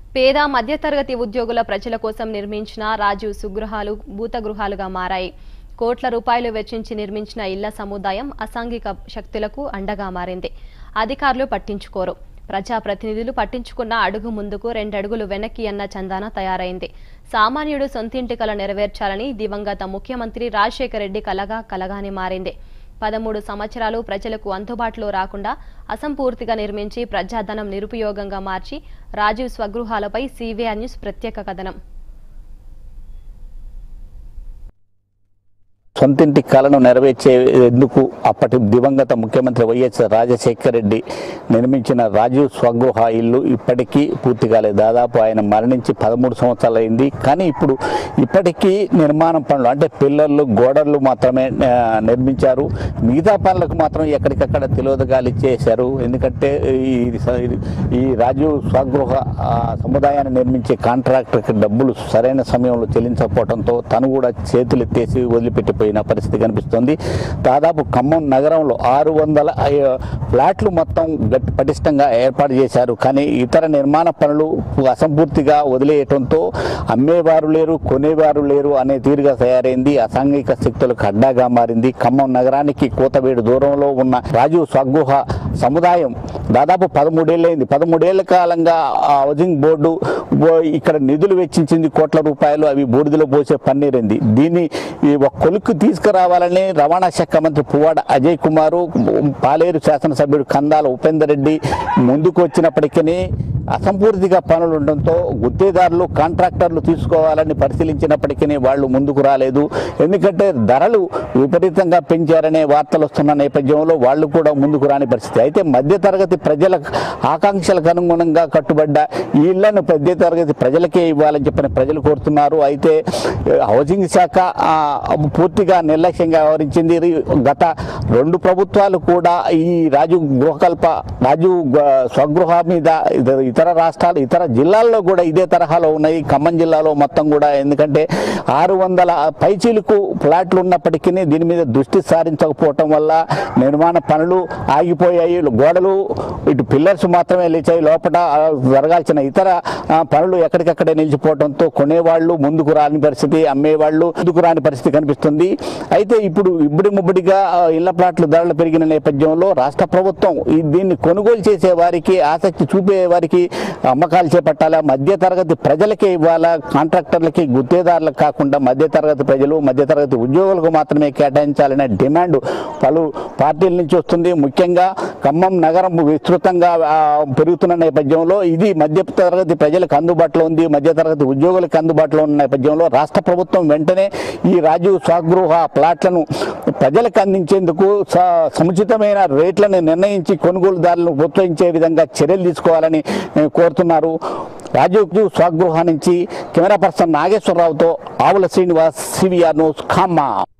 పేద మధ్యతరగతి ఉద్యోగుల ప్రజల కోసం నిర్మించిన రాజీవ్ సుగృహాలు భూతగృహాలుగా మారాయి కోట్ల రూపాయలు వెచ్చించి నిర్మించిన ఇళ్ల సముదాయం అసాంఘిక శక్తులకు అండగా మారింది అధికారులు పట్టించుకోరు ప్రజాప్రతినిధులు పట్టించుకున్న అడుగు ముందుకు రెండడుగులు వెనక్కి అన్న చందాన తయారైంది సామాన్యుడు సొంతింటి కల నెరవేర్చాలని దివంగత ముఖ్యమంత్రి రాజశేఖర రెడ్డి కలగా కలగాని మారింది పదమూడు సంవత్సరాలు ప్రజలకు అందుబాటులో రాకుండా అసంపూర్తిగా నిర్మించి ప్రజాధనం నిరుపయోగంగా మార్చి రాజీవ్ స్వగృహాలపై సివిఆర్ న్యూస్ ప్రత్యేక కథనం సొంతింటి కలను నెరవేర్చేందుకు అప్పటి దివంగత ముఖ్యమంత్రి వైఎస్ రాజశేఖర రెడ్డి నిర్మించిన రాజీవ్ స్వగృహ ఇల్లు ఇప్పటికీ పూర్తి కాలేదు దాదాపు ఆయన మరణించి పదమూడు సంవత్సరాలు అయింది కానీ ఇప్పుడు ఇప్పటికీ నిర్మాణం పనులు అంటే పిల్లర్లు గోడలు మాత్రమే ఆ, నిర్మించారు మిగతా పనులకు మాత్రం ఎక్కడికక్కడ తిలోదగాలు ఇచ్చేశారు ఎందుకంటే ఈ ఈ రాజీవ్ స్వగృహ ఆ, సముదాయాన్ని నిర్మించే కాంట్రాక్టర్కి డబ్బులు సరైన సమయంలో చెల్లించకపోవడంతో తను కూడా చేతులు ఎత్తేసి వదిలిపెట్టిపోయిన పరిస్థితి కనిపిస్తుంది దాదాపు ఖమ్మం నగరంలో ఆరు వందల ఐ- ఫ్లాట్లు మొత్తం గట్టి పటిష్టంగా ఏర్పాటు చేశారు కానీ ఇతర నిర్మాణ పనులు అసంపూర్తిగా వదిలేయటంతో అమ్మేవారు లేరు కొనేవారు లేరు అనే తీరుగా తయారైంది అసాంఘిక శక్తులకు అడ్డాగా మారింది ఖమ్మం నగరానికి కూతవేడు దూరంలో ఉన్న రాజు స్వగృహ సముదాయం దాదాపు పదమూడేళ్ళైంది పదమూడేళ్ల కాలంగా ఆ హౌసింగ్ బోర్డు బో- ఇక్కడ నిధులు వెచ్చించింది కోట్ల రూపాయలు అవి బూడిదలో పోసే పన్నీరింది దీన్ని ఈ ఒక కొలుక్కు తీసుకురావాలని రవాణా శాఖ మంత్రి పువ్వాడ అజయ్ కుమారు పాలేరు శాసనసభ్యుడు కందాల ఉపేందర్ రెడ్డి ముందుకు వచ్చినప్పటికీ అసంపూర్తిగా పనులు ఉండడంతో గుత్తేదారులు కాంట్రాక్టర్లు తీసుకోవాలని పరిశీలించినప్పటికీ వాళ్ళు ముందుకు రాలేదు ఎందుకంటే ధరలు విపరీతంగా పెంచారనే వార్తలు వస్తున్న నేపథ్యంలో వాళ్ళు కూడా ముందుకు రాని పరిస్థితి అయితే మధ్యతరగతి ప్రజల ఆకాంక్షలకు అనుగుణంగా కట్టుబడ్డ ఈ ఇళ్లను మధ్యతరగతి ప్రజలకే ఇవ్వాలని చెప్పిన ప్రజలు కోరుతున్నారు అయితే ఏ, హౌసింగ్ శాఖ ఆ, పూర్తిగా నిర్లక్ష్యంగా వ్యవహరించింది ఇది గత రెండు ప్రభుత్వాలు కూడా ఈ రాజు గృహకల్ప రాజు గ- స్వగృహ మీద ఇతర- ఇతర రాష్ట్రాలు ఇతర జిల్లాల్లో కూడా ఇదే తరహాలో ఉన్నాయి ఖమ్మం జిల్లాలో మొత్తం కూడా ఎందుకంటే ఆరు వందల పైచీలకు ప్లాట్లు ఉన్నప్పటికీ దీని మీద దృష్టి సారించకపోవటం వల్ల నిర్మాణ పనులు ఆగిపోయాయి గోడలు ఇటు పిల్లర్స్ మాత్రమే లేచాయి లోపల ఆ, జరగాల్సిన ఇతర ఆ, పనులు ఎక్కడికక్కడే నిలిచిపోవడంతో కొనేవాళ్ళు ముందుకు రాని పరిస్థితి అమ్మేవాళ్ళు ముందుకు రాని పరిస్థితి కనిపిస్తుంది అయితే ఇప్పుడు ఇబ్బడి ముబ్బడిగా ఆ, ఇళ్ల ప్లాట్లు ధరలు పెరిగిన నేపథ్యంలో రాష్ట్ర ప్రభుత్వం ఈ దీన్ని కొనుగోలు చేసే వారికి ఆసక్తి చూపే వారికి అమ్మకాలు చేపట్టాలా మధ్య తరగతి ప్రజలకే ఇవ్వాలా కాంట్రాక్టర్లకి గుత్తేదారులకు కాకుండా మధ్య తరగతి ప్రజలు మధ్య తరగతి ఉద్యోగులకు మాత్రమే కేటాయించాలనే డిమాండ్ పలు పార్టీల నుంచి వస్తుంది ముఖ్యంగా ఖమ్మం నగరం విస్తృతంగా ఆ, పెరుగుతున్న నేపథ్యంలో ఇది మధ్య తరగతి ప్రజలకు అందుబాటులో ఉంది మధ్య తరగతి ఉద్యోగులకు అందుబాటులో ఉన్న నేపథ్యంలో రాష్ట్ర ప్రభుత్వం వెంటనే ఈ రాజీవ్ స్వగృహ ప్లాట్లను ప్రజలకు అందించేందుకు స- సముచితమైన రేట్లను నిర్ణయించి కొనుగోలుదారులను ప్రోత్సహించే విధంగా చర్యలు తీసుకోవాలని ఏ, కోరుతున్నారు రాజీవ్ స్వగృహ నుంచి కెమెరా పర్సన్ నాగేశ్వరరావుతో ఆవుల శ్రీనివాస్ సివిఆర్ న్యూస్ ఖమ్మం